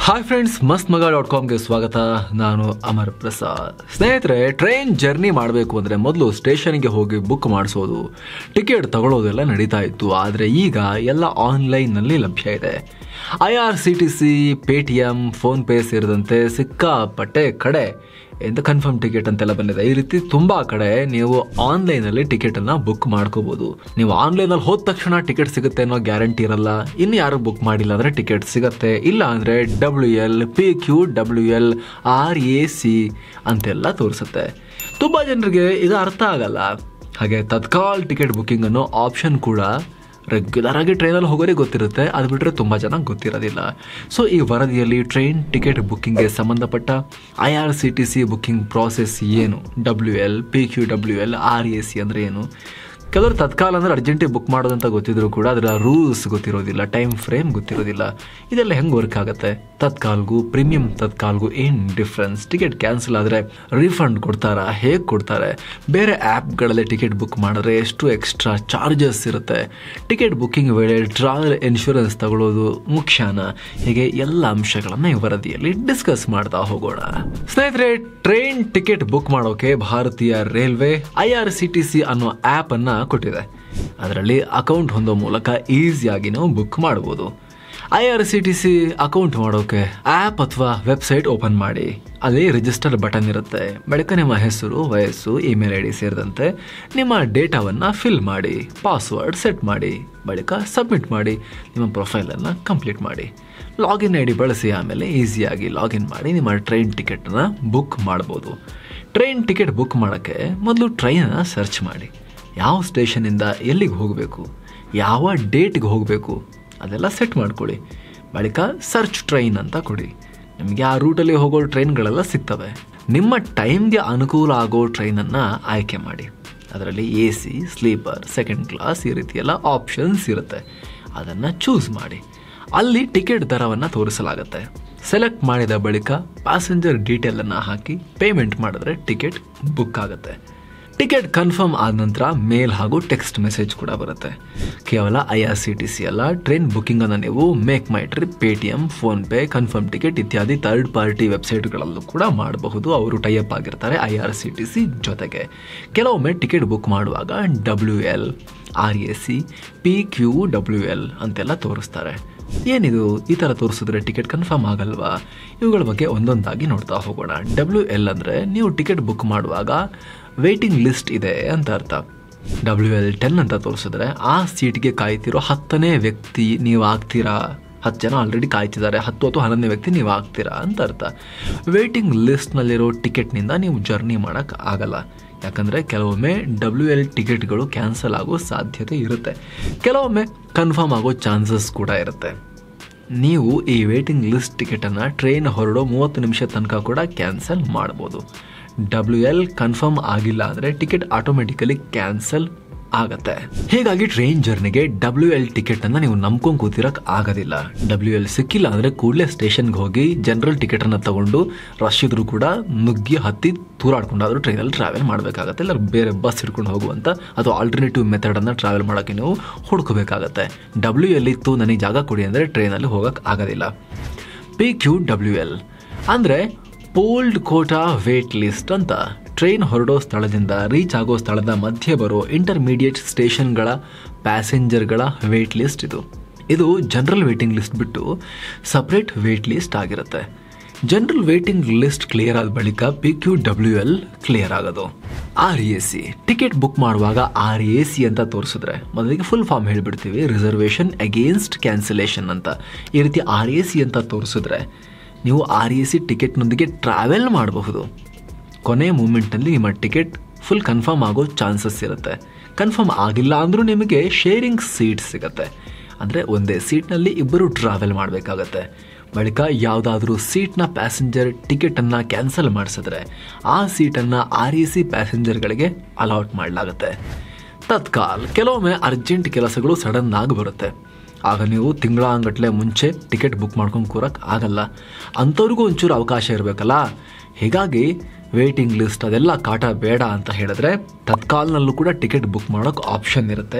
hi friends ಮಸ್ತ್ ಮಗ dot ಕಾಮ್ಗೆ ಸ್ವಾಗತ ನಾನು ಅಮರ್ ಪ್ರಸಾದ್ ಸ್ನೇಹಿತರೆ ಟ್ರೈನ್ ಜರ್ನಿ ಮಾಡಬೇಕು ಅಂದರೆ ಮೊದಲು ಸ್ಟೇಷನ್ಗೆ ಹೋಗಿ ಬುಕ್ ಮಾಡಿಸೋದು ಟಿಕೆಟ್ ತಗೊಳ್ಳೋದೆಲ್ಲ ನಡೀತಾ ಇತ್ತು ಆದರೆ ಈಗ ಎಲ್ಲ ಆನ್ಲೈನ್ನಲ್ಲಿ ಲಭ್ಯ ಇದೆ I R C T C Paytm PhonePe ಸೇರಿದಂತೆ ಸಿಕ್ಕಾಪಟ್ಟೆ ಕಡೆ ಎಂತ ಕನ್ಫರ್ಮ್ ಟಿಕೆಟ್ ಅಂತೆಲ್ಲ ಬಂದಿದೆ ಈ ರೀತಿ ತುಂಬಾ ಕಡೆ ನೀವು ಆನ್ಲೈನಲ್ಲಿ ಟಿಕೆಟ್ ಅನ್ನ ಬುಕ್ ಮಾಡ್ಕೋಬಹುದು ನೀವು ಆನ್ಲೈನಲ್ಲಿ ಹೋದ ತಕ್ಷಣ ಟಿಕೆಟ್ ಸಿಗುತ್ತೆ ಅನ್ನೋ ಗ್ಯಾರಂಟಿ ಇರಲ್ಲ ಇನ್ನು ಯಾರು ಬುಕ್ ಮಾಡಿಲ್ಲ ಅಂದ್ರೆ ಟಿಕೆಟ್ ಸಿಗುತ್ತೆ ಇಲ್ಲ ಅಂದ್ರೆ W L P Q W L R A C ಅಂತೆಲ್ಲ ತೋರಿಸುತ್ತೆ ತುಂಬಾ ಜನರಿಗೆ ಇದು ಅರ್ಥ ಆಗಲ್ಲ ಹಾಗೆ ತತ್ಕಾಲ್ ಟಿಕೆಟ್ ಬುಕಿಂಗ್ ಅನ್ನೋ ಆಪ್ಷನ್ ಕೂಡ ರೆಗ್ಯುಲರ್ ಆಗಿ ಟ್ರೈನಲ್ಲಿ ಹೋಗೋರಿಗೆ ಗೊತ್ತಿರುತ್ತೆ ಅದು ಬಿಟ್ಟರೆ ತುಂಬ ಜನ ಗೊತ್ತಿರೋದಿಲ್ಲ ಸೊ ಈ ವರದಿಯಲ್ಲಿ ಟ್ರೈನ್ ಟಿಕೆಟ್ ಬುಕ್ಕಿಂಗ್ಗೆ ಸಂಬಂಧಪಟ್ಟ I R C T C booking process ಏನು W L P Q W L R A C ಅಂದರೆ ಏನು ಕೆಲವರು ತತ್ಕಾಲ ಅಂದರೆ ಅರ್ಜೆಂಟಿಗೆ ಬುಕ್ ಮಾಡೋದಂತ ಗೊತ್ತಿದ್ರು ಕೂಡ ಅದರ ರೂಲ್ಸ್ ಗೊತ್ತಿರೋದಿಲ್ಲ ಟೈಮ್ ಫ್ರೇಮ್ ಗೊತ್ತಿರೋದಿಲ್ಲ ಇದೆಲ್ಲ ಹೆಂಗೆ ವರ್ಕ್ ಆಗುತ್ತೆ ತತ್ಕಾಲ್ಗೂ ಪ್ರೀಮಿಯಂ ತತ್ಕಾಲ್ಗೂ ಏನು ಡಿಫ್ರೆನ್ಸ್ ಟಿಕೆಟ್ ಕ್ಯಾನ್ಸಲ್ ಆದರೆ ರೀಫಂಡ್ ಕೊಡ್ತಾರಾ ಹೇಗೆ ಕೊಡ್ತಾರೆ ಬೇರೆ ಆ್ಯಪ್ಗಳಲ್ಲಿ ಟಿಕೆಟ್ ಬುಕ್ ಮಾಡಿದ್ರೆ ಎಷ್ಟು ಎಕ್ಸ್ಟ್ರಾ ಚಾರ್ಜಸ್ ಇರುತ್ತೆ ಟಿಕೆಟ್ ಬುಕ್ಕಿಂಗ್ ವೇಳೆ ಟ್ರಾವೆಲ್ ಇನ್ಶೂರೆನ್ಸ್ ತಗೊಳ್ಳೋದು ಮುಖ್ಯನಾ ಹೀಗೆ ಎಲ್ಲ ಅಂಶಗಳನ್ನು ಈ ವರದಿಯಲ್ಲಿ ಡಿಸ್ಕಸ್ ಮಾಡ್ತಾ ಹೋಗೋಣ ಸ್ನೇಹಿತರೆ ಟ್ರೈನ್ ಟಿಕೆಟ್ ಬುಕ್ ಮಾಡೋಕೆ ಭಾರತೀಯ railway I R C T C ಅನ್ನೋ ಆ್ಯಪ್ ಅನ್ನ ಕೊಟ್ಟಿದೆ ಅದರಲ್ಲಿ ಅಕೌಂಟ್ ಹೊಂದೋ ಮೂಲಕ ಈಸಿಯಾಗಿ ನಾವು ಬುಕ್ ಮಾಡ್ಬೋದು I R C T C account ಮಾಡೋಕೆ ಆ್ಯಪ್ ಅಥವಾ ವೆಬ್ಸೈಟ್ ಓಪನ್ ಮಾಡಿ ಅಲ್ಲಿ ರಿಜಿಸ್ಟರ್ ಬಟನ್ ಇರುತ್ತೆ ಬಳಿಕ ನಿಮ್ಮ ಹೆಸರು ವಯಸ್ಸು ಇಮೇಲ್ ಐ ಡಿ ಸೇರಿದಂತೆ ನಿಮ್ಮ ಡೇಟಾವನ್ನು ಫಿಲ್ ಮಾಡಿ ಪಾಸ್ವರ್ಡ್ ಸೆಟ್ ಮಾಡಿ ಬಳಿಕ ಸಬ್ಮಿಟ್ ಮಾಡಿ ನಿಮ್ಮ ಪ್ರೊಫೈಲನ್ನು ಕಂಪ್ಲೀಟ್ ಮಾಡಿ ಲಾಗಿನ್ ಐ ಡಿ ಬಳಸಿ ಆಮೇಲೆ ಈಸಿಯಾಗಿ ಲಾಗಿನ್ ಮಾಡಿ ನಿಮ್ಮ ಟ್ರೈನ್ ಟಿಕೆಟನ್ನು ಬುಕ್ ಮಾಡ್ಬೋದು ಟ್ರೈನ್ ಟಿಕೆಟ್ ಬುಕ್ ಮಾಡೋಕ್ಕೆ ಮೊದಲು ಟ್ರೈನನ್ನು ಸರ್ಚ್ ಮಾಡಿ ಯಾವ ಸ್ಟೇಷನಿಂದ ಎಲ್ಲಿಗೆ ಹೋಗಬೇಕು ಯಾವ ಡೇಟ್ಗೆ ಹೋಗಬೇಕು ಅದೆಲ್ಲ ಸೆಟ್ ಮಾಡ್ಕೊಳ್ಳಿ ಬಳಿಕ ಸರ್ಚ್ ಟ್ರೈನ್ ಅಂತ ಕೊಡಿ ನಿಮಗೆ ಆ ರೂಟಲ್ಲಿ ಹೋಗೋ ಟ್ರೈನ್ಗಳೆಲ್ಲ ಸಿಗ್ತವೆ ನಿಮ್ಮ ಟೈಮ್ಗೆ ಅನುಕೂಲ ಆಗೋ ಟ್ರೈನನ್ನು ಆಯ್ಕೆ ಮಾಡಿ ಅದರಲ್ಲಿ A C sleeper second class ಈ ರೀತಿ ಎಲ್ಲ ಆಪ್ಷನ್ಸ್ ಇರುತ್ತೆ ಅದನ್ನು ಚೂಸ್ ಮಾಡಿ ಅಲ್ಲಿ ಟಿಕೆಟ್ ದರವನ್ನು ತೋರಿಸಲಾಗುತ್ತೆ ಸೆಲೆಕ್ಟ್ ಮಾಡಿದ ಬಳಿಕ ಪ್ಯಾಸೆಂಜರ್ ಡೀಟೇಲನ್ನು ಹಾಕಿ ಪೇಮೆಂಟ್ ಮಾಡಿದ್ರೆ ಟಿಕೆಟ್ ಬುಕ್ ಆಗುತ್ತೆ ಟಿಕೆಟ್ ಕನ್ಫರ್ಮ್ ಆದ ನಂತರ ಮೇಲ್ ಹಾಗೂ ಟೆಕ್ಸ್ಟ್ ಮೆಸೇಜ್ ಕೂಡ ಬರುತ್ತೆ ಕೇವಲ I R C T C ಅಲ್ಲ ಟ್ರೈನ್ ಬುಕ್ಕಿಂಗನ್ನು ನೀವು MakeMyTrip Paytm PhonePe confirm ticket ಇತ್ಯಾದಿ ಥರ್ಡ್ ಪಾರ್ಟಿ ವೆಬ್ಸೈಟ್ಗಳಲ್ಲೂ ಕೂಡ ಮಾಡಬಹುದು ಅವರು ಟೈಅಪ್ ಆಗಿರ್ತಾರೆ I R C T C ಜೊತೆಗೆ ಕೆಲವೊಮ್ಮೆ ಟಿಕೆಟ್ ಬುಕ್ ಮಾಡುವಾಗ W L R A C P Q W L ಅಂತೆಲ್ಲ ತೋರಿಸ್ತಾರೆ ಏನಿದು ಈ ಥರ ತೋರಿಸಿದ್ರೆ ಟಿಕೆಟ್ ಕನ್ಫರ್ಮ್ ಆಗಲ್ವಾ ಇವುಗಳ ಬಗ್ಗೆ ಒಂದೊಂದಾಗಿ ನೋಡ್ತಾ ಹೋಗೋಣ ಡಬ್ಲ್ಯೂ ಎಲ್ ಅಂದರೆ ನೀವು ಟಿಕೆಟ್ ಬುಕ್ ಮಾಡುವಾಗ ವೇಟಿಂಗ್ ಲಿಸ್ಟ್ ಇದೆ ಅಂತ ಅರ್ಥ ಡಬ್ಲ್ಯೂ ಎಲ್ ಟೆನ್ ಅಂತ ತೋರಿಸಿದ್ರೆ ಆ ಸೀಟ್ಗೆ ಕಾಯ್ತಿರೋ ಹತ್ತನೇ ವ್ಯಕ್ತಿ ನೀವು ಆಗ್ತೀರಾ ಹತ್ತು ಜನ ಆಲ್ರೆಡಿ ಕಾಯ್ತಿದ್ದಾರೆ ಹತ್ತು ಅಥವಾ ಹನ್ನೊಂದನೇ ವ್ಯಕ್ತಿ ನೀವು ಆಗ್ತೀರಾ ಅಂತ ಅರ್ಥ ವೇಟಿಂಗ್ ಲಿಸ್ಟ್ನಲ್ಲಿರೋ ಟಿಕೆಟ್ನಿಂದ ನೀವು ಜರ್ನಿ ಮಾಡೋಕ್ಕೆ ಆಗಲ್ಲ ಯಾಕಂದರೆ ಕೆಲವೊಮ್ಮೆ ಡಬ್ಲ್ಯೂ ಎಲ್ ಟಿಕೆಟ್ಗಳು ಕ್ಯಾನ್ಸಲ್ ಆಗೋ ಸಾಧ್ಯತೆ ಇರುತ್ತೆ ಕೆಲವೊಮ್ಮೆ ಕನ್ಫರ್ಮ್ ಆಗೋ ಚಾನ್ಸಸ್ ಕೂಡ ಇರುತ್ತೆ ನೀವು ಈ ವೇಟಿಂಗ್ ಲಿಸ್ಟ್ ಟಿಕೆಟನ್ನು ಟ್ರೈನ್ ಹೊರಡೋ ಮೂವತ್ತು ನಿಮಿಷ ತನಕ ಕೂಡ ಕ್ಯಾನ್ಸಲ್ ಮಾಡ್ಬೋದು ಡಬ್ಲ್ಯೂ ಎಲ್ ಕನ್ಫರ್ಮ್ ಆಗಿಲ್ಲ ಅಂದರೆ ಟಿಕೆಟ್ ಆಟೋಮೆಟಿಕಲಿ ಕ್ಯಾನ್ಸಲ್ ಆಗತ್ತೆ ಹೀಗಾಗಿ ಟ್ರೈನ್ ಜರ್ನಿಗೆ ಡಬ್ಲ್ಯೂ ಎಲ್ ಟಿಕೆಟ್ ಅನ್ನ ನೀವು ನಂಬ್ಕೊಂಡು ಕೂತಿರಕ್ ಆಗೋದಿಲ್ಲ ಡಬ್ಲ್ಯೂ ಎಲ್ ಸಿಕ್ಕಿಲ್ಲ ಅಂದ್ರೆ ಕೂಡಲೇ ಸ್ಟೇಷನ್ಗೆ ಹೋಗಿ ಜನರಲ್ ಟಿಕೆಟ್ ಅನ್ನ ತಗೊಂಡು ರಶ್ ಇದ್ರು ಕೂಡ ನುಗ್ಗಿ ಹತ್ತಿ ತೂರಾಡ್ಕೊಂಡಾದ್ರೂ ಟ್ರೈನಲ್ಲಿ ಟ್ರಾವೆಲ್ ಮಾಡಬೇಕಾಗತ್ತೆ ಇಲ್ಲ ಬೇರೆ ಬಸ್ ಹಿಡ್ಕೊಂಡು ಹೋಗುವಂತ ಅಥವಾ ಆಲ್ಟರ್ನೇಟಿವ್ ಮೆಥಡ್ ಅನ್ನ ಟ್ರಾವೆಲ್ ಮಾಡೋಕ್ಕೆ ನೀವು ಹುಡ್ಕೋಬೇಕಾಗತ್ತೆ ಡಬ್ಲ್ಯೂ ಎಲ್ ಇತ್ತು ನನಗೆ ಜಾಗ ಕೊಡಿ ಅಂದರೆ ಟ್ರೈನಲ್ಲಿ ಹೋಗಕ್ಕೆ ಆಗೋದಿಲ್ಲ ಪಿ ಕ್ಯೂ ಡಬ್ಲ್ಯೂ ಎಲ್ ಅಂದರೆ ಪೋಲ್ಡ್ ಕೋಟಾ ವೇಟ್ ಲಿಸ್ಟ್ ಅಂತ ಟ್ರೈನ್ ಹೊರಡೋ ಸ್ಥಳದಿಂದ ರೀಚ್ ಆಗೋ ಸ್ಥಳದ ಮಧ್ಯೆ ಬರೋ ಇಂಟರ್ಮೀಡಿಯೇಟ್ ಸ್ಟೇಷನ್ಗಳ ಪ್ಯಾಸೆಂಜರ್ಗಳ ವೇಟ್ ಲಿಸ್ಟ್ ಇದು ಇದು ಜನರಲ್ ವೇಟಿಂಗ್ ಲಿಸ್ಟ್ ಬಿಟ್ಟು ಸಪ್ರೇಟ್ ವೇಟ್ ಲಿಸ್ಟ್ ಆಗಿರುತ್ತೆ ಜನರಲ್ ವೇಟಿಂಗ್ ಲಿಸ್ಟ್ ಕ್ಲಿಯರ್ ಆದ ಬಳಿಕ P Q W L clear ಆಗೋದು R A C ticket book ಮಾಡುವಾಗ ಆರ್ ಎ ಸಿ ಅಂತ ತೋರಿಸಿದ್ರೆ ಮೊದಲಿಗೆ ಫುಲ್ ಫಾರ್ಮ್ ಹೇಳಿಬಿಡ್ತೀವಿ ರಿಸರ್ವೇಷನ್ ಅಗೇನ್ಸ್ಟ್ ಕ್ಯಾನ್ಸಲೇಷನ್ ಅಂತ ಈ ರೀತಿ ಆರ್ ಎ ಸಿ ಅಂತ ತೋರಿಸಿದ್ರೆ ನೀವು ಆರ್ ಎ ಸಿ ಟಿಕೆಟ್ನೊಂದಿಗೆ ಟ್ರಾವೆಲ್ ಮಾಡಬಹುದು ಕೊನೆ ಮೂಮೆಂಟ್ನಲ್ಲಿ ನಿಮ್ಮ ಟಿಕೆಟ್ ಫುಲ್ ಕನ್ಫರ್ಮ್ ಆಗೋ ಚಾನ್ಸಸ್ ಇರುತ್ತೆ ಕನ್ಫರ್ಮ್ ಆಗಿಲ್ಲ ಅಂದರೂ ನಿಮಗೆ ಶೇರಿಂಗ್ ಸೀಟ್ ಸಿಗುತ್ತೆ ಅಂದರೆ ಒಂದೇ ಸೀಟ್ನಲ್ಲಿ ಇಬ್ಬರು ಟ್ರಾವೆಲ್ ಮಾಡಬೇಕಾಗತ್ತೆ ಬಳಿಕ ಯಾವುದಾದ್ರೂ ಸೀಟ್ನ ಪ್ಯಾಸೆಂಜರ್ ಟಿಕೆಟನ್ನು ಕ್ಯಾನ್ಸಲ್ ಮಾಡಿಸಿದ್ರೆ ಆ ಸೀಟನ್ನು ಆರ್ ಎ ಸಿ ಪ್ಯಾಸೆಂಜರ್ಗಳಿಗೆ ಅಲಾಟ್ ಮಾಡಲಾಗುತ್ತೆ ತತ್ಕಾಲ್ ಕೆಲವೊಮ್ಮೆ ಅರ್ಜೆಂಟ್ ಕೆಲಸಗಳು ಸಡನ್ ಆಗಿ ಬರುತ್ತೆ ಆಗ ನೀವು ತಿಂಗಳಾಂಗಟ್ಲೆ ಮುಂಚೆ ಟಿಕೆಟ್ ಬುಕ್ ಮಾಡ್ಕೊಂಡು ಕೂರಕ್ಕೆ ಆಗಲ್ಲ ಅಂಥವ್ರಿಗೂ ಒಂಚೂರು ಅವಕಾಶ ಇರಬೇಕಲ್ಲ ಹೀಗಾಗಿ ವೇಟಿಂಗ್ ಲಿಸ್ಟ್ ಅದೆಲ್ಲ ಕಾಟ ಬೇಡ ಅಂತ ಹೇಳಿದ್ರೆ ತತ್ಕಾಲ್ನಲ್ಲೂ ಕೂಡ ಟಿಕೆಟ್ ಬುಕ್ ಮಾಡೋಕೆ ಆಪ್ಷನ್ ಇರುತ್ತೆ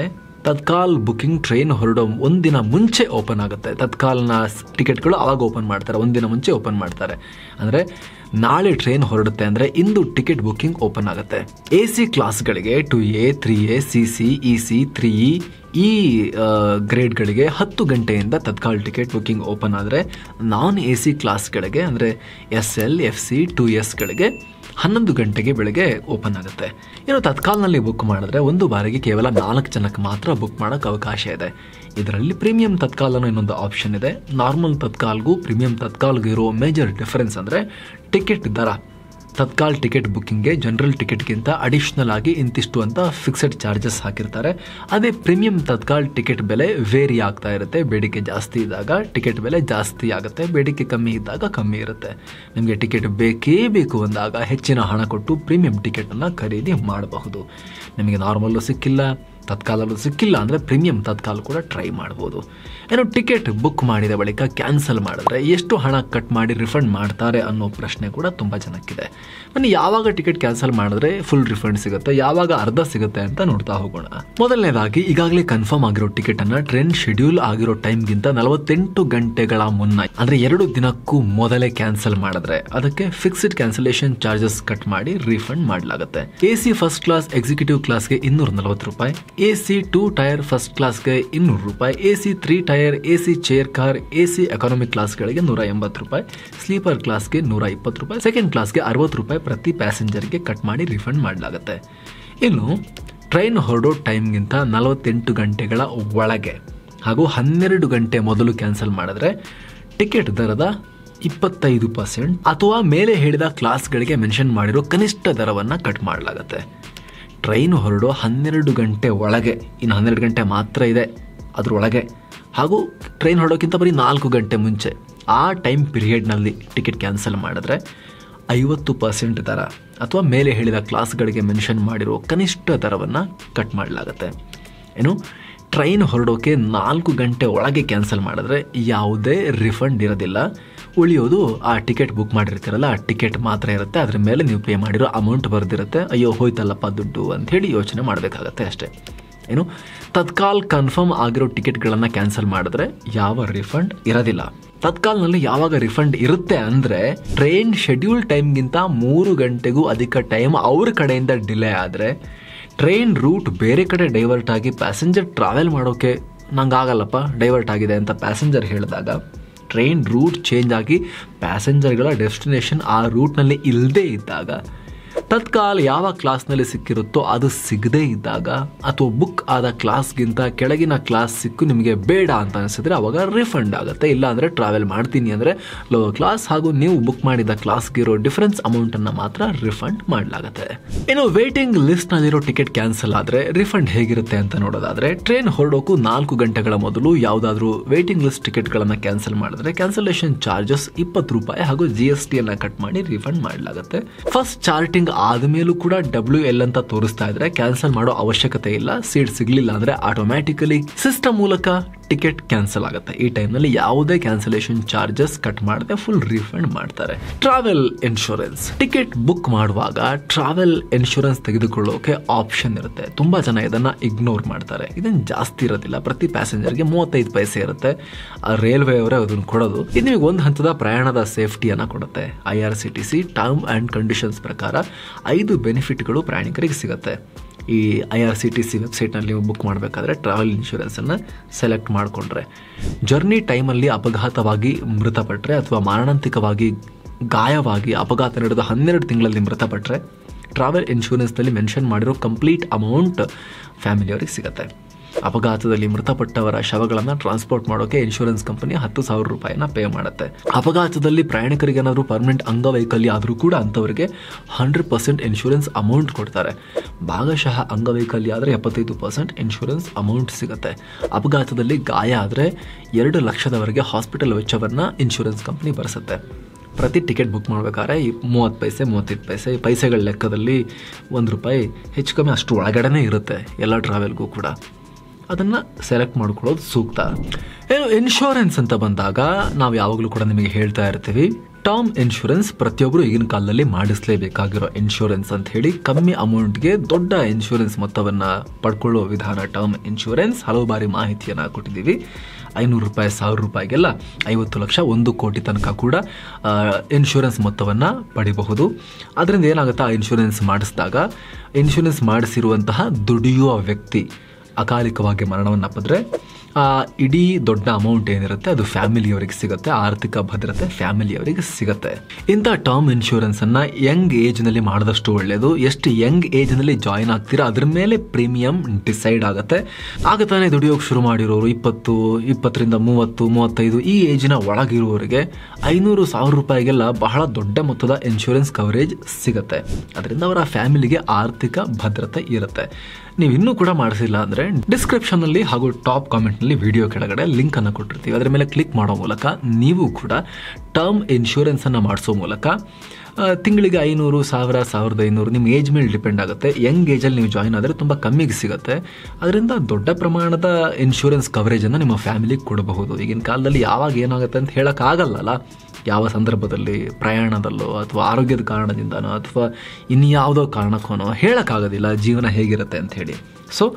ತತ್ಕಾಲ್ ಬುಕಿಂಗ್ ಟ್ರೈನ್ ಹೊರಡೋ ಒಂದಿನ ಮುಂಚೆ ಓಪನ್ ಆಗುತ್ತೆ ತತ್ಕಾಲ್ನ ಟಿಕೆಟ್ಗಳು ಅವಾಗ ಓಪನ್ ಮಾಡ್ತಾರೆ ಒಂದಿನ ಮುಂಚೆ ಓಪನ್ ಮಾಡ್ತಾರೆ ಅಂದರೆ ನಾಳೆ ಟ್ರೈನ್ ಹೊರಡುತ್ತೆ ಅಂದರೆ ಇಂದು ಟಿಕೆಟ್ ಬುಕಿಂಗ್ ಓಪನ್ ಆಗುತ್ತೆ ಎ ಸಿ ಕ್ಲಾಸ್ಗಳಿಗೆ two A three A C C E C three E ಈ ಗ್ರೇಡ್ಗಳಿಗೆ ಹತ್ತು ಗಂಟೆಯಿಂದ ತತ್ಕಾಲ್ ಟಿಕೆಟ್ ಬುಕಿಂಗ್ ಓಪನ್ ಆದರೆ ನಾನ್ ಎ ಸಿ ಕ್ಲಾಸ್ಗಳಿಗೆ ಅಂದರೆ S L F C two ಎಸ್ಗಳಿಗೆ ಹನ್ನೊಂದು ಗಂಟೆಗೆ ಬೆಳಗ್ಗೆ ಓಪನ್ ಆಗುತ್ತೆ ಇನ್ನು ತತ್ಕಾಲ್ನಲ್ಲಿ ಬುಕ್ ಮಾಡಿದ್ರೆ ಒಂದು ಬಾರಿಗೆ ಕೇವಲ ನಾಲ್ಕು ಜನಕ್ಕೆ ಮಾತ್ರ ಬುಕ್ ಮಾಡೋಕ್ಕೆ ಅವಕಾಶ ಇದೆ ಇದರಲ್ಲಿ ಪ್ರೀಮಿಯಂ ತತ್ಕಾಲ್ ಅನ್ನೋ ಇನ್ನೊಂದು ಆಪ್ಷನ್ ಇದೆ ನಾರ್ಮಲ್ ತತ್ಕಾಲ್ಗೂ ಪ್ರೀಮಿಯಂ ತತ್ಕಾಲ್ಗೂ ಇರೋ ಮೇಜರ್ ಡಿಫರೆನ್ಸ್ ಅಂದರೆ ಟಿಕೆಟ್ ದರ ತತ್ಕಾಲ್ ಟಿಕೆಟ್ ಬುಕ್ಕಿಂಗ್ಗೆ ಜನರಲ್ ಟಿಕೆಟ್ಗಿಂತ ಅಡಿಷ್ನಲ್ ಆಗಿ ಇಂತಿಷ್ಟು ಅಂತ ಫಿಕ್ಸೆಡ್ ಚಾರ್ಜಸ್ ಹಾಕಿರ್ತಾರೆ ಅದೇ ಪ್ರೀಮಿಯಂ ತತ್ಕಾಲ್ ಟಿಕೆಟ್ ಬೆಲೆ ವೇರಿ ಆಗ್ತಾ ಇರುತ್ತೆ ಬೇಡಿಕೆ ಜಾಸ್ತಿ ಇದ್ದಾಗ ಟಿಕೆಟ್ ಬೆಲೆ ಜಾಸ್ತಿ ಆಗುತ್ತೆ ಬೇಡಿಕೆ ಕಮ್ಮಿ ಇದ್ದಾಗ ಕಮ್ಮಿ ಇರುತ್ತೆ ನಿಮಗೆ ಟಿಕೆಟ್ ಬೇಕೇ ಬೇಕು ಅಂದಾಗ ಹೆಚ್ಚಿನ ಹಣ ಕೊಟ್ಟು ಪ್ರೀಮಿಯಂ ಟಿಕೆಟನ್ನು ಖರೀದಿ ಮಾಡಬಹುದು ನಿಮಗೆ ನಾರ್ಮಲ್ಲು ಸಿಕ್ಕಿಲ್ಲ ತತ್ಕಾಲಲ್ಲೂ ಸಿಕ್ಕಿಲ್ಲ ಅಂದರೆ ಪ್ರೀಮಿಯಂ ತತ್ಕಾಲ್ ಕೂಡ ಟ್ರೈ ಮಾಡ್ಬೋದು ಏನು ಟಿಕೆಟ್ ಬುಕ್ ಮಾಡಿದ ಬಳಿಕ ಕ್ಯಾನ್ಸಲ್ ಮಾಡಿದ್ರೆ ಎಷ್ಟು ಹಣ ಕಟ್ ಮಾಡಿ ರಿಫಂಡ್ ಮಾಡ್ತಾರೆ ಅನ್ನೋ ಪ್ರಶ್ನೆ ಕೂಡ ತುಂಬ ಜನಕ್ಕಿದೆ ಬನ್ನಿ ಯಾವಾಗ ಟಿಕೆಟ್ ಕ್ಯಾನ್ಸಲ್ ಮಾಡಿದ್ರೆ ಫುಲ್ ರಿಫಂಡ್ ಸಿಗುತ್ತೆ ಯಾವಾಗ ಅರ್ಧ ಸಿಗುತ್ತೆ ಅಂತ ನೋಡ್ತಾ ಹೋಗೋಣ ಮೊದಲನೇದಾಗಿ ಈಗಾಗಲೇ ಕನ್ಫರ್ಮ್ ಆಗಿರೋ ಟಿಕೆಟನ್ನು ಟ್ರೈನ್ ಶೆಡ್ಯೂಲ್ ಆಗಿರೋ ಟೈಮ್ಗಿಂತ ನಲವತ್ತೆಂಟು ಗಂಟೆಗಳ ಮುನ್ನ ಅಂದರೆ ಎರಡು ದಿನಕ್ಕೂ ಮೊದಲೇ ಕ್ಯಾನ್ಸಲ್ ಮಾಡಿದ್ರೆ ಅದಕ್ಕೆ ಫಿಕ್ಸ್ಡ್ ಕ್ಯಾನ್ಸಲೇಷನ್ ಚಾರ್ಜಸ್ ಕಟ್ ಮಾಡಿ ರೀಫಂಡ್ ಮಾಡಲಾಗುತ್ತೆ A C first class executive ಕ್ಲಾಸ್ಗೆ ಇನ್ನೂರ ನಲವತ್ತು ರೂಪಾಯಿ A C two tier first ಕ್ಲಾಸ್ಗೆ ಇನ್ನೂರು ರೂಪಾಯಿ A C three tier A C chair car A C economic ಕ್ಲಾಸ್ಗಳಿಗೆ ನೂರ ಎಂಬತ್ತು ರೂಪಾಯಿ ಸ್ಲೀಪರ್ ಕ್ಲಾಸ್ಗೆ ನೂರ ಇಪ್ಪತ್ತು ರೂಪಾಯಿ ಸೆಕೆಂಡ್ ಕ್ಲಾಸ್ಗೆ ಅರವತ್ತು ರೂಪಾಯಿ ಪ್ರತಿ ಪ್ಯಾಸೆಂಜರ್ಗೆ ಕಟ್ ಮಾಡಿ ರಿಫಂಡ್ ಮಾಡಲಾಗುತ್ತೆ ಇನ್ನು ಟ್ರೈನ್ ಹೊರಡೋ ಟೈಮ್ಗಿಂತ ನಲವತ್ತೆಂಟು ಗಂಟೆಗಳ ಒಳಗೆ ಹಾಗೂ ಹನ್ನೆರಡು ಗಂಟೆ ಮೊದಲು ಕ್ಯಾನ್ಸಲ್ ಮಾಡಿದ್ರೆ ಟಿಕೆಟ್ ದರದ ಇಪ್ಪತ್ತೈದು ಪರ್ಸೆಂಟ್ ಅಥವಾ ಮೇಲೆ ಹೇಳಿದ ಕ್ಲಾಸ್ಗಳಿಗೆ ಮೆನ್ಷನ್ ಮಾಡಿರೋ ಕನಿಷ್ಠ ದರವನ್ನು ಕಟ್ ಮಾಡಲಾಗುತ್ತೆ ಟ್ರೈನ್ ಹೊರಡೋ ಹನ್ನೆರಡು ಗಂಟೆ ಒಳಗೆ ಇನ್ನು ಹನ್ನೆರಡು ಗಂಟೆ ಮಾತ್ರ ಇದೆ ಅದರೊಳಗೆ ಹಾಗೂ ಟ್ರೈನ್ ಹೊರಡೋಕ್ಕಿಂತ ಬರೀ ನಾಲ್ಕು ಗಂಟೆ ಮುಂಚೆ ಆ ಟೈಮ್ ಪೀರಿಯಡ್ನಲ್ಲಿ ಟಿಕೆಟ್ ಕ್ಯಾನ್ಸಲ್ ಮಾಡಿದ್ರೆ ಐವತ್ತು ಪರ್ಸೆಂಟ್ ದರ ಅಥವಾ ಮೇಲೆ ಹೇಳಿದ ಕ್ಲಾಸ್ಗಳಿಗೆ ಮೆನ್ಷನ್ ಮಾಡಿರೋ ಕನಿಷ್ಠ ದರವನ್ನು ಕಟ್ ಮಾಡಲಾಗುತ್ತೆ ಏನು ಟ್ರೈನ್ ಹೊರಡೋಕೆ ನಾಲ್ಕು ಗಂಟೆ ಒಳಗೆ ಕ್ಯಾನ್ಸಲ್ ಮಾಡಿದ್ರೆ ಯಾವುದೇ ರಿಫಂಡ್ ಇರೋದಿಲ್ಲ ಉಳಿಯೋದು ಆ ಟಿಕೆಟ್ ಬುಕ್ ಮಾಡಿರ್ತೀರಲ್ಲ ಆ ಟಿಕೆಟ್ ಮಾತ್ರ ಇರುತ್ತೆ ಅದ್ರ ಮೇಲೆ ನೀವು ಪೇ ಮಾಡಿರೋ ಅಮೌಂಟ್ ಬರೆದಿರುತ್ತೆ ಅಯ್ಯೋ ಹೋಯ್ತಲ್ಲಪ್ಪ ದುಡ್ಡು ಅಂಥೇಳಿ ಯೋಚನೆ ಮಾಡಬೇಕಾಗತ್ತೆ ಅಷ್ಟೇ ಏನು ತತ್ಕಾಲ್ ಕನ್ಫರ್ಮ್ ಆಗಿರೋ ಟಿಕೆಟ್ಗಳನ್ನು ಕ್ಯಾನ್ಸಲ್ ಮಾಡಿದ್ರೆ ಯಾವ ರಿಫಂಡ್ ಇರೋದಿಲ್ಲ ತತ್ಕಾಲ್ನಲ್ಲಿ ಯಾವಾಗ ರಿಫಂಡ್ ಇರುತ್ತೆ ಅಂದರೆ ಟ್ರೈನ್ ಶೆಡ್ಯೂಲ್ ಟೈಮ್ಗಿಂತ ಮೂರು ಗಂಟೆಗೂ ಅಧಿಕ ಟೈಮ್ ಅವ್ರ ಕಡೆಯಿಂದ ಡಿಲೇ ಆದರೆ ಟ್ರೈನ್ ರೂಟ್ ಬೇರೆ ಕಡೆ ಡೈವರ್ಟ್ ಆಗಿ ಪ್ಯಾಸೆಂಜರ್ ಟ್ರಾವೆಲ್ ಮಾಡೋಕ್ಕೆ ನಂಗೆ ಆಗಲ್ಲಪ್ಪ ಡೈವರ್ಟ್ ಆಗಿದೆ ಅಂತ ಪ್ಯಾಸೆಂಜರ್ ಹೇಳಿದಾಗ ಟ್ರೈನ್ ರೂಟ್ ಚೇಂಜ್ ಆಗಿ ಪ್ಯಾಸೆಂಜರ್ಗಳ ಡೆಸ್ಟಿನೇಷನ್ ಆ ರೂಟ್ನಲ್ಲಿ ಇಲ್ಲದೇ ಇದ್ದಾಗ ತತ್ಕಾಲ್ ಯಾವ ಕ್ಲಾಸ್ನಲ್ಲಿ ಸಿಕ್ಕಿರುತ್ತೋ ಅದು ಸಿಗದೇ ಇದ್ದಾಗ ಅಥವಾ ಬುಕ್ ಆದ ಕ್ಲಾಸ್ಗಿಂತ ಕೆಳಗಿನ ಕ್ಲಾಸ್ ಸಿಕ್ಕು ನಿಮಗೆ ಬೇಡ ಅಂತ ಅನಿಸಿದ್ರೆ ಅವಾಗ ರಿಫಂಡ್ ಆಗುತ್ತೆ ಇಲ್ಲ ಅಂದರೆ ಟ್ರಾವೆಲ್ ಮಾಡ್ತೀನಿ ಅಂದರೆ ಲೋವರ್ ಕ್ಲಾಸ್ ಹಾಗೂ ನೀವು ಬುಕ್ ಮಾಡಿದ ಕ್ಲಾಸ್ಗಿರೋ ಡಿಫರೆನ್ಸ್ ಅಮೌಂಟನ್ನು ಮಾತ್ರ ರಿಫಂಡ್ ಮಾಡಲಾಗುತ್ತೆ ಇನ್ನು ವೇಟಿಂಗ್ ಲಿಸ್ಟ್ನಲ್ಲಿರೋ ಟಿಕೆಟ್ ಕ್ಯಾನ್ಸಲ್ ಆದರೆ ರಿಫಂಡ್ ಹೇಗಿರುತ್ತೆ ಅಂತ ನೋಡೋದಾದ್ರೆ ಟ್ರೈನ್ ಹೊರಡೋಕು ನಾಲ್ಕು ಗಂಟೆಗಳ ಮೊದಲು ಯಾವುದಾದ್ರೂ ವೇಟಿಂಗ್ ಲಿಸ್ಟ್ ಟಿಕೆಟ್ಗಳನ್ನು ಕ್ಯಾನ್ಸಲ್ ಮಾಡಿದ್ರೆ ಕ್ಯಾನ್ಸಲೇಷನ್ ಚಾರ್ಜಸ್ ಇಪ್ಪತ್ತು ರೂಪಾಯಿ ಹಾಗೂ ಜಿ ಎಸ್ ಟಿಯನ್ನು ಕಟ್ ಮಾಡಿ ರಿಫಂಡ್ ಮಾಡಲಾಗುತ್ತೆ ಫಸ್ಟ್ ಚಾರ್ಟಿಂಗ್ ಆದಮೇಲೂ ಕೂಡ ಡಬ್ಲ್ಯೂ ಎಲ್ ಅಂತ ತೋರಿಸ್ತಾ ಇದ್ರೆ ಕ್ಯಾನ್ಸಲ್ ಮಾಡೋ ಅವಶ್ಯಕತೆ ಇಲ್ಲ ಸೀಟ್ ಸಿಗ್ಲಿಲ್ಲ ಅಂದ್ರೆ ಆಟೋಮ್ಯಾಟಿಕಲಿ ಸಿಸ್ಟಮ್ ಮೂಲಕ ಟಿಕೆಟ್ ಕ್ಯಾನ್ಸಲ್ ಆಗುತ್ತೆ ಈ ಟೈಮ್ನಲ್ಲಿ ಯಾವುದೇ ಕ್ಯಾನ್ಸಲೇಷನ್ ಚಾರ್ಜಸ್ ಕಟ್ ಮಾಡದೆ ಫುಲ್ ರೀಫಂಡ್ ಮಾಡ್ತಾರೆ ಟ್ರಾವೆಲ್ ಇನ್ಶೂರೆನ್ಸ್ ಟಿಕೆಟ್ ಬುಕ್ ಮಾಡುವಾಗ ಟ್ರಾವೆಲ್ ಇನ್ಶೂರೆನ್ಸ್ ತೆಗೆದುಕೊಳ್ಳೋಕೆ ಆಪ್ಷನ್ ಇರುತ್ತೆ ತುಂಬಾ ಜನ ಇದನ್ನ ಇಗ್ನೋರ್ ಮಾಡ್ತಾರೆ ಇದನ್ನು ಜಾಸ್ತಿ ಇರೋದಿಲ್ಲ ಪ್ರತಿ ಪ್ಯಾಸೆಂಜರ್ಗೆ ಮೂವತ್ತೈದು ಪೈಸೆ ಇರುತ್ತೆ ರೈಲ್ವೆ ಅವರೇ ಅದನ್ನು ಕೊಡೋದು ಇದು ನಿಮಗೆ ಒಂದು ಹಂತದ ಪ್ರಯಾಣದ ಸೇಫ್ಟಿಯನ್ನು ಕೊಡುತ್ತೆ I R C T C term and conditions ಪ್ರಕಾರ ಐದು ಬೆನಿಫಿಟ್ಗಳು ಪ್ರಯಾಣಿಕರಿಗೆ ಸಿಗುತ್ತೆ ಈ I R C T C ವೆಬ್ಸೈಟ್ನಲ್ಲಿ ನೀವು ಬುಕ್ ಮಾಡಬೇಕಾದ್ರೆ ಟ್ರಾವೆಲ್ ಇನ್ಶೂರೆನ್ಸನ್ನು ಸೆಲೆಕ್ಟ್ ಮಾಡಿಕೊಂಡ್ರೆ ಜರ್ನಿ ಟೈಮಲ್ಲಿ ಅಪಘಾತವಾಗಿ ಮೃತಪಟ್ಟರೆ ಅಥವಾ ಮಾರಣಾಂತಿಕವಾಗಿ ಗಾಯವಾಗಿ ಅಪಘಾತ ನಡೆದ ಹನ್ನೆರಡು ತಿಂಗಳಲ್ಲಿ ಮೃತಪಟ್ಟರೆ ಟ್ರಾವೆಲ್ ಇನ್ಶೂರೆನ್ಸ್ನಲ್ಲಿ ಮೆನ್ಷನ್ ಮಾಡಿರೋ ಕಂಪ್ಲೀಟ್ ಅಮೌಂಟ್ ಫ್ಯಾಮಿಲಿಯವರಿಗೆ ಸಿಗುತ್ತೆ ಅಪಘಾತದಲ್ಲಿ ಮೃತಪಟ್ಟವರ ಶವಗಳನ್ನು ಟ್ರಾನ್ಸ್ಪೋರ್ಟ್ ಮಾಡೋಕೆ ಇನ್ಶೂರೆನ್ಸ್ ಕಂಪನಿ ಹತ್ತು ಸಾವಿರ ರೂಪಾಯಿನ ಪೇ ಮಾಡುತ್ತೆ ಅಪಘಾತದಲ್ಲಿ ಪ್ರಯಾಣಿಕರಿಗೆ ಏನಾದರೂ ಪರ್ಮನೆಂಟ್ ಅಂಗವೈಕಲ್ಯ ಆದರೂ ಕೂಡ ಅಂಥವರಿಗೆ ಹಂಡ್ರೆಡ್ ಪರ್ಸೆಂಟ್ ಇನ್ಶೂರೆನ್ಸ್ ಅಮೌಂಟ್ ಕೊಡ್ತಾರೆ ಭಾಗಶಃ ಅಂಗವೈಕಲ್ಯ ಆದರೆ ಎಪ್ಪತ್ತೈದು ಪರ್ಸೆಂಟ್ ಇನ್ಶೂರೆನ್ಸ್ ಅಮೌಂಟ್ ಸಿಗುತ್ತೆ ಅಪಘಾತದಲ್ಲಿ ಗಾಯ ಆದರೆ ಎರಡು ಲಕ್ಷದವರೆಗೆ ಹಾಸ್ಪಿಟಲ್ ವೆಚ್ಚವನ್ನು ಇನ್ಶೂರೆನ್ಸ್ ಕಂಪನಿ ಭರಿಸುತ್ತೆ ಪ್ರತಿ ಟಿಕೆಟ್ ಬುಕ್ ಮಾಡಬೇಕಾದ್ರೆ ಈ ಮೂವತ್ತು ಪೈಸೆ ಮೂವತ್ತೈದು ಪೈಸೆ ಈ ಪೈಸೆಗಳ ಲೆಕ್ಕದಲ್ಲಿ ಒಂದು ರೂಪಾಯಿ ಹೆಚ್ಚು ಕಮ್ಮಿ ಅಷ್ಟು ಒಳಗಡೆನೇ ಇರುತ್ತೆ ಎಲ್ಲ ಟ್ರಾವೆಲ್ಗೂ ಕೂಡ ಅದನ್ನು ಸೆಲೆಕ್ಟ್ ಮಾಡ್ಕೊಳ್ಳೋದು ಸೂಕ್ತ ಏನು ಇನ್ಶೂರೆನ್ಸ್ ಅಂತ ಬಂದಾಗ ನಾವು ಯಾವಾಗಲೂ ಕೂಡ ನಿಮಗೆ ಹೇಳ್ತಾ ಇರ್ತೀವಿ ಟರ್ಮ್ ಇನ್ಶೂರೆನ್ಸ್ ಪ್ರತಿಯೊಬ್ಬರು ಈಗಿನ ಕಾಲದಲ್ಲಿ ಮಾಡಿಸಲೇಬೇಕಾಗಿರೋ ಇನ್ಶೂರೆನ್ಸ್ ಅಂತ ಹೇಳಿ ಕಮ್ಮಿ ಅಮೌಂಟ್ಗೆ ದೊಡ್ಡ ಇನ್ಶೂರೆನ್ಸ್ ಮೊತ್ತವನ್ನು ಪಡ್ಕೊಳ್ಳೋ ವಿಧಾನ ಟರ್ಮ್ ಇನ್ಶೂರೆನ್ಸ್ ಹಲವು ಬಾರಿ ಮಾಹಿತಿಯನ್ನು ಕೊಟ್ಟಿದ್ದೀವಿ ಐನೂರು ರೂಪಾಯಿ ಸಾವಿರ ರೂಪಾಯಿಗೆಲ್ಲ ಐವತ್ತು ಲಕ್ಷ ಒಂದು ಕೋಟಿ ತನಕ ಕೂಡ ಇನ್ಶೂರೆನ್ಸ್ ಮೊತ್ತವನ್ನು ಪಡಿಬಹುದು ಅದರಿಂದ ಏನಾಗುತ್ತೆ ಆ ಇನ್ಶೂರೆನ್ಸ್ ಮಾಡಿಸಿದಾಗ ಇನ್ಶೂರೆನ್ಸ್ ಮಾಡಿಸಿರುವಂತಹ ದುಡಿಯುವ ವ್ಯಕ್ತಿ ಅಕಾಲಿಕವಾಗಿ ಮರಣವನ್ನು ಅಪ್ಪಿದ್ರೆ ಆ ಇಡೀ ದೊಡ್ಡ ಅಮೌಂಟ್ ಏನಿರುತ್ತೆ ಅದು ಫ್ಯಾಮಿಲಿಯವರಿಗೆ ಸಿಗುತ್ತೆ ಆರ್ಥಿಕ ಭದ್ರತೆ ಫ್ಯಾಮಿಲಿಯವರಿಗೆ ಸಿಗುತ್ತೆ ಇಂಥ ಟರ್ಮ್ ಇನ್ಶೂರೆನ್ಸ್ ಅನ್ನ ಯಂಗ್ ಏಜ್ ನಲ್ಲಿ ಮಾಡಿದಷ್ಟು ಒಳ್ಳೆಯದು ಎಷ್ಟು ಯಂಗ್ ಏಜ್ ನಲ್ಲಿ ಜಾಯಿನ್ ಆಗ್ತೀರಾ ಅದ್ರ ಮೇಲೆ ಪ್ರೀಮಿಯಂ ಡಿಸೈಡ್ ಆಗುತ್ತೆ ಆಗ ತಾನೇ ದುಡಿಯೋಕೆ ಶುರು ಮಾಡಿರೋರು ಇಪ್ಪತ್ತು ಇಪ್ಪತ್ತರಿಂದ ಮೂವತ್ತು ಮೂವತ್ತೈದು ಈ ಏಜಿನ ಒಳಗಿರುವವರಿಗೆ ಐನೂರು ಸಾವಿರ ರೂಪಾಯಿಗೆಲ್ಲ ಬಹಳ ದೊಡ್ಡ ಮೊತ್ತದ ಇನ್ಶೂರೆನ್ಸ್ ಕವರೇಜ್ ಸಿಗುತ್ತೆ ಅದರಿಂದ ಅವರ ಫ್ಯಾಮಿಲಿಗೆ ಆರ್ಥಿಕ ಭದ್ರತೆ ಇರುತ್ತೆ ನೀವು ಇನ್ನೂ ಕೂಡ ಮಾಡಿಸಿಲ್ಲ ಅಂದರೆ ಡಿಸ್ಕ್ರಿಪ್ಷನಲ್ಲಿ ಹಾಗೂ ಟಾಪ್ ಕಾಮೆಂಟ್ನಲ್ಲಿ ವಿಡಿಯೋ ಕೆಳಗಡೆ ಲಿಂಕ್ ಅನ್ನು ಕೊಟ್ಟಿರ್ತೀವಿ ಅದರ ಮೇಲೆ ಕ್ಲಿಕ್ ಮಾಡೋ ಮೂಲಕ ನೀವು ಕೂಡ ಟರ್ಮ್ ಇನ್ಶೂರೆನ್ಸನ್ನು ಮಾಡಿಸೋ ಮೂಲಕ ಆ, ತಿಂಗಳಿಗೆ ಐನೂರು ಸಾವಿರ ಸಾವಿರದ ಐನೂರು ನಿಮ್ಮ ಏಜ್ ಮೇಲೆ ಡಿಪೆಂಡ್ ಆಗುತ್ತೆ ಯಂಗ್ ಏಜಲ್ಲಿ ನೀವು ಜಾಯಿನ್ ಆದರೆ ತುಂಬ ಕಮ್ಮಿಗೆ ಸಿಗುತ್ತೆ ಅದರಿಂದ ದೊಡ್ಡ ಪ್ರಮಾಣದ ಇನ್ಶೂರೆನ್ಸ್ ಕವರೇಜನ್ನು ನಿಮ್ಮ ಫ್ಯಾಮಿಲಿಗೆ ಕೊಡಬಹುದು ಈಗಿನ ಕಾಲದಲ್ಲಿ ಯಾವಾಗ ಏನಾಗುತ್ತೆ ಅಂತ ಹೇಳೋಕ್ಕಾಗಲ್ಲಲ್ಲ ಯಾವ ಸಂದರ್ಭದಲ್ಲಿ ಪ್ರಯಾಣದಲ್ಲೋ ಅಥವಾ ಆರೋಗ್ಯದ ಕಾರಣದಿಂದನೋ ಅಥವಾ ಇನ್ಯಾವುದೋ ಕಾರಣಕ್ಕೋ ಹೇಳೋಕ್ಕಾಗೋದಿಲ್ಲ ಜೀವನ ಹೇಗಿರುತ್ತೆ ಅಂತ ಹೇಳಿ ಸೊ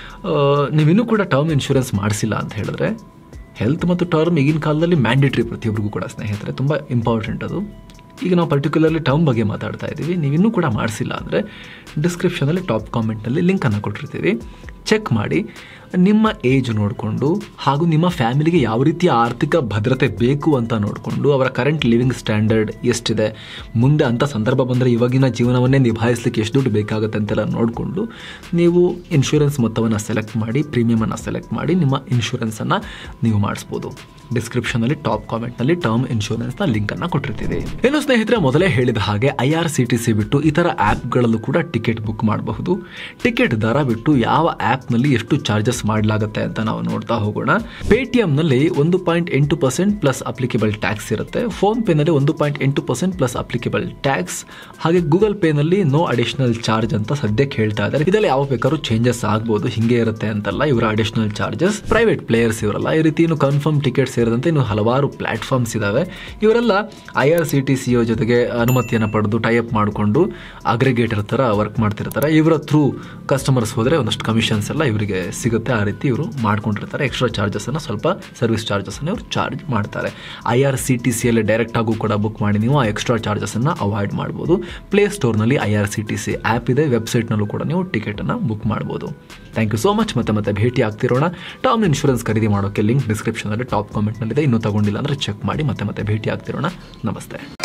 ನೀವಿನ್ನೂ ಕೂಡ ಟರ್ಮ್ ಇನ್ಶೂರೆನ್ಸ್ ಮಾಡಿಸಿಲ್ಲ ಅಂತ ಹೇಳಿದ್ರೆ ಹೆಲ್ತ್ ಮತ್ತು ಟರ್ಮ್ ಈಗಿನ ಕಾಲದಲ್ಲಿ ಮ್ಯಾಂಡೇಟ್ರಿ ಪ್ರತಿಯೊಬ್ಬರಿಗೂ ಕೂಡ ಸ್ನೇಹಿತರೆ ತುಂಬ ಇಂಪಾರ್ಟೆಂಟ್ ಅದು ಈಗ ನಾವು ಪರ್ಟಿಕ್ಯುಲರ್ಲಿ ಟರ್ಮ್ ಬಗ್ಗೆ ಮಾತಾಡ್ತಾ ಇದ್ದೀವಿ ನೀವಿನ್ನೂ ಕೂಡ ಮಾಡಿಸಿಲ್ಲ ಅಂದರೆ ಡಿಸ್ಕ್ರಿಪ್ಷನಲ್ಲಿ ಟಾಪ್ ಕಾಮೆಂಟ್ನಲ್ಲಿ ಲಿಂಕನ್ನು ಕೊಟ್ಟಿರ್ತೀವಿ ಚೆಕ್ ಮಾಡಿ ನಿಮ್ಮ ಏಜ್ ನೋಡಿಕೊಂಡು ಹಾಗೂ ನಿಮ್ಮ ಫ್ಯಾಮಿಲಿಗೆ ಯಾವ ರೀತಿಯ ಆರ್ಥಿಕ ಭದ್ರತೆ ಬೇಕು ಅಂತ ನೋಡಿಕೊಂಡು ಅವರ ಕರೆಂಟ್ ಲಿವಿಂಗ್ ಸ್ಟ್ಯಾಂಡರ್ಡ್ ಎಷ್ಟಿದೆ ಮುಂದೆ ಅಂಥ ಸಂದರ್ಭ ಬಂದರೆ ಇವಾಗಿನ ಜೀವನವನ್ನೇ ನಿಭಾಯಿಸಲಿಕ್ಕೆ ಎಷ್ಟು ದುಡ್ಡು ಬೇಕಾಗುತ್ತೆ ಅಂತೆಲ್ಲ ನೋಡಿಕೊಂಡು ನೀವು ಇನ್ಶೂರೆನ್ಸ್ ಮೊತ್ತವನ್ನು ಸೆಲೆಕ್ಟ್ ಮಾಡಿ ಪ್ರೀಮಿಯಮನ್ನು ಸೆಲೆಕ್ಟ್ ಮಾಡಿ ನಿಮ್ಮ ಇನ್ಶೂರೆನ್ಸನ್ನು ನೀವು ಮಾಡಿಸ್ಬೋದು ಡಿಸ್ಕ್ರಿಪ್ಷನಲ್ಲಿ ಟಾಪ್ ಕಾಮೆಂಟ್ನಲ್ಲಿ ಟರ್ಮ್ ಇನ್ಶೂರೆನ್ಸ್ನ ಲಿಂಕನ್ನು ಕೊಟ್ಟಿರ್ತೀವಿ ಇನ್ನು ಸ್ನೇಹಿತರೆ ಮೊದಲೇ ಹೇಳಿದ ಹಾಗೆ I R C T C ಬಿಟ್ಟು ಇತರ ಆ್ಯಪ್ಗಳಲ್ಲೂ ಕೂಡ ಟಿಕೆಟ್ ಬುಕ್ ಮಾಡಬಹುದು ಟಿಕೆಟ್ ದರ ಬಿಟ್ಟು ಯಾವ ಆ್ಯಪ್ನಲ್ಲಿ ಎಷ್ಟು ಚಾರ್ಜಸ್ ಮಾಡಲಾಗುತ್ತೆ ಅಂತ ನಾವು ನೋಡ್ತಾ ಹೋಗೋಣ ಪೇಟಿಎಂನಲ್ಲಿ ಒಂದು ಪಾಯಿಂಟ್ ಎಂಟು ಪರ್ಸೆಂಟ್ ಪ್ಲಸ್ ಅಪ್ಲಿಕೇಬಲ್ ಟ್ಯಾಕ್ಸ್ ಇರುತ್ತೆ ಫೋನ್ ಪೇನಲ್ಲಿ ಒಂದು ಪಾಯಿಂಟ್ ಎಂಟು ಪರ್ಸೆಂಟ್ ಪ್ಲಸ್ ಅಪ್ಲಿಕೇಬಲ್ ಟ್ಯಾಕ್ಸ್ ಹಾಗೆ ಗೂಗಲ್ ಪೇನಲ್ಲಿ ನೋ ಅಡಿಷನಲ್ ಚಾರ್ಜ್ ಅಂತ ಸದ್ಯಕ್ಕೆ ಹೇಳ್ತಾ ಇದ್ದಾರೆ ಇದರಲ್ಲಿ ಯಾವ ಬೇಕಾದ್ರೂ ಚೇಂಜಸ್ ಆಗ್ಬೋದು ಹಿಂಗೆ ಇರುತ್ತೆ ಅಂತಲ್ಲ ಇವರ ಅಡಿಷನಲ್ ಚಾರ್ಜಸ್ ಪ್ರೈವೇಟ್ ಪ್ಲೇಯರ್ಸ್ ಇವರಲ್ಲ ಈ ರೀತಿ ಇನ್ನು ಕನ್ಫರ್ಮ್ ಟಿಕೆಟ್ ಸೇರಿದಂತೆ ಇನ್ನು ಹಲವಾರು ಪ್ಲಾಟ್ಫಾರ್ಮ್ಸ್ ಇದಾವೆ ಇವರೆಲ್ಲ I R C T C ಜೊತೆಗೆ ಅನುಮತಿಯನ್ನು ಪಡೆದು ಟೈಅಪ್ ಮಾಡಿಕೊಂಡು ಅಗ್ರಿಗೇಟರ್ ಥರ ವರ್ಕ್ ಮಾಡ್ತಿರ್ತಾರೆ ಇವರ ಥ್ರೂ ಕಸ್ಟಮರ್ಸ್ ಹೋದರೆ ಒಂದಷ್ಟು ಕಮಿಷನ್ಸ್ ಎಲ್ಲ ಇವರಿಗೆ ಸಿಗುತ್ತೆ ಆ ರೀತಿ ಇವರು ಮಾಡ್ಕೊಂಡಿರ್ತಾರೆ ಎಕ್ಸ್ಟ್ರಾ ಚಾರ್ಜಸನ್ನು ಸ್ವಲ್ಪ ಸರ್ವಿಸ್ ಚಾರ್ಜಸನ್ನು ಇವರು ಚಾರ್ಜ್ ಮಾಡ್ತಾರೆ ಐ ಆರ್ ಸಿ ಟಿ ಸಿಯಲ್ಲಿ ಡೈರೆಕ್ಟ್ ಆಗು ಕೂಡ ಬುಕ್ ಮಾಡಿ ನೀವು ಆ ಎಕ್ಸ್ಟ್ರಾ ಚಾರ್ಜಸನ್ನು ಅವಾಯ್ಡ್ ಮಾಡ್ಬೋದು ಪ್ಲೇ ಸ್ಟೋರ್ನಲ್ಲಿ I R C T C app ಇದೆ ವೆಬ್ಸೈಟ್ನಲ್ಲೂ ಕೂಡ ನೀವು ಟಿಕೆಟನ್ನು ಬುಕ್ ಮಾಡ್ಬೋದು ಥ್ಯಾಂಕ್ ಯು ಸೋ ಮಚ್ ಮತ್ತೆ ಮತ್ತೆ ಭೇಟಿ ಆಗ್ತಿರೋಣ ಟರ್ಮ್ ಇನ್ಶೂರೆನ್ಸ್ ಖರೀದಿ ಮಾಡೋಕ್ಕೆ ಲಿಂಕ್ ಡಿಸ್ಕ್ರಿಪ್ಷನಲ್ಲಿ ಟಾಪ್ ಕಾಮೆಂಟ್ನಲ್ಲಿದೆ ಇನ್ನೂ ತಗೊಂಡಿಲ್ಲ ಅಂದರೆ ಚೆಕ್ ಮಾಡಿ ಮತ್ತೆ ಮತ್ತೆ ಭೇಟಿ ಆಗ್ತಿರೋಣ ನಮಸ್ತೆ